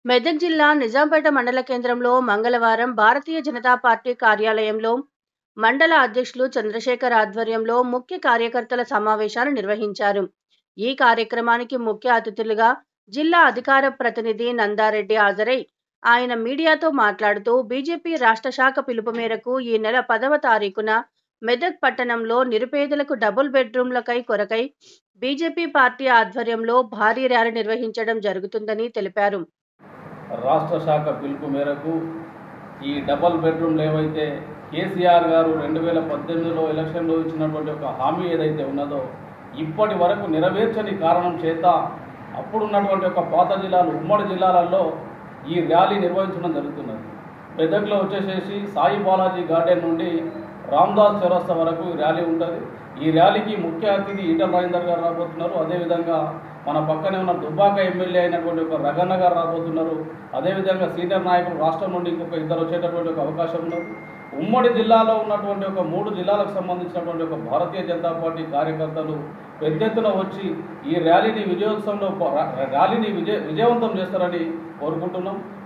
మెదక్ జిల్లా నిజాంపేట మండల కేంద్రంలో మంగళవారం భారతీయ జనతా పార్టీ కార్యాలయంలో మండల అధ్యక్షులు చంద్రశేఖర్ ఆధ్వర్యంలో ముఖ్య కార్యకర్తల సమావేశాన్ని నిర్వహించారు ఈ కార్యక్రమానికి ముఖ్య అతిథులుగా జిల్లా అధికార ప్రతినిధి నందారెడ్డి హాజరై ఆయన మీడియాతో మాట్లాడుతూ బీజేపీ రాష్ట్ర శాఖ పిలుపు మేరకు ఈ నెల పదవ తారీఖున మెదక్ పట్టణంలో నిరుపేదలకు డబుల్ బెడ్రూమ్లకై కొరకై బీజేపీ పార్టీ ఆధ్వర్యంలో భారీ ర్యాలీ నిర్వహించడం జరుగుతుందని తెలిపారు రాష్ట్ర శాఖ పిలుపు మేరకు ఈ డబల్ బెడ్రూమ్లు ఏవైతే కేసీఆర్ గారు రెండు వేల పద్దెనిమిదిలో ఎలక్షన్లో ఇచ్చినటువంటి ఒక హామీ ఏదైతే ఉన్నదో ఇప్పటి వరకు నెరవేర్చని కారణం చేత అప్పుడున్నటువంటి ఒక పాత జిల్లాలు ఉమ్మడి జిల్లాలలో ఈ ర్యాలీ నిర్వహించడం జరుగుతున్నది మెదక్లో వచ్చేసేసి సాయి బాలాజీ గార్డెన్ నుండి రామ్దాస్ చౌరస్తా వరకు ఈ ర్యాలీ ఉంటుంది ఈ ర్యాలీకి ముఖ్య అతిథి ఈటల రాజేందర్ గారు రాబోతున్నారు అదేవిధంగా మన పక్కనే ఉన్న దుబ్బాక ఎమ్మెల్యే అయినటువంటి ఒక రగన్న గారు రాబోతున్నారు అదేవిధంగా సీనియర్ నాయకులు రాష్ట్రం నుండి ఇంకొక ఇద్దరు వచ్చేటటువంటి ఒక అవకాశం ఉన్నది ఉమ్మడి జిల్లాలో ఉన్నటువంటి ఒక మూడు జిల్లాలకు సంబంధించినటువంటి ఒక భారతీయ జనతా పార్టీ కార్యకర్తలు పెద్ద ఎత్తున వచ్చి ఈ ర్యాలీని విజయోత్సవంలో ప- ర్యాలీని విజయ విజయవంతం చేస్తారని కోరుకుంటున్నాం